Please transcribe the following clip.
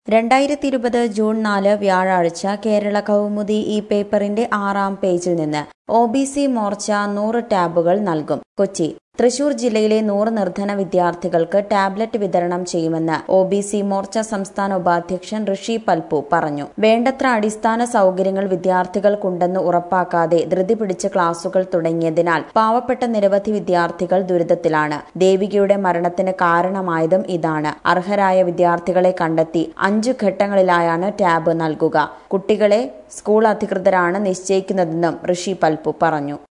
രണ്ടായിരത്തി ഇരുപത് ജൂൺ നാല് വ്യാഴാഴ്ച കേരള കൗമുദി ഈ പേപ്പറിന്റെ ആറാം പേജിൽ നിന്ന് ഒ ബി സി മോർച്ച നൂറ് ടാബുകൾ നൽകും കൊച്ചി തൃശൂർ ജില്ലയിലെ നൂറ് നിർധന വിദ്യാർത്ഥികൾക്ക് ടാബ്ലറ്റ് വിതരണം ചെയ്യുമെന്ന് ഒ ബി സി മോർച്ച സംസ്ഥാന ഉപാധ്യക്ഷൻ ഋഷി പൽപു പറഞ്ഞു വേണ്ടത്ര അടിസ്ഥാന സൗകര്യങ്ങൾ വിദ്യാർത്ഥികൾക്കുണ്ടെന്ന് ഉറപ്പാക്കാതെ ധൃതി പിടിച്ച് ക്ലാസുകൾ തുടങ്ങിയതിനാൽ പാവപ്പെട്ട നിരവധി വിദ്യാർത്ഥികൾ ദുരിതത്തിലാണ് ദേവികയുടെ മരണത്തിന് കാരണമായതും ഇതാണ് അർഹരായ വിദ്യാർത്ഥികളെ കണ്ടെത്തി അഞ്ചു ഘട്ടങ്ങളിലായാണ് ടാബ് നൽകുക കുട്ടികളെ സ്കൂൾ അധികൃതരാണ് നിശ്ചയിക്കുന്നതെന്നും ഋഷി പൽപു പറഞ്ഞു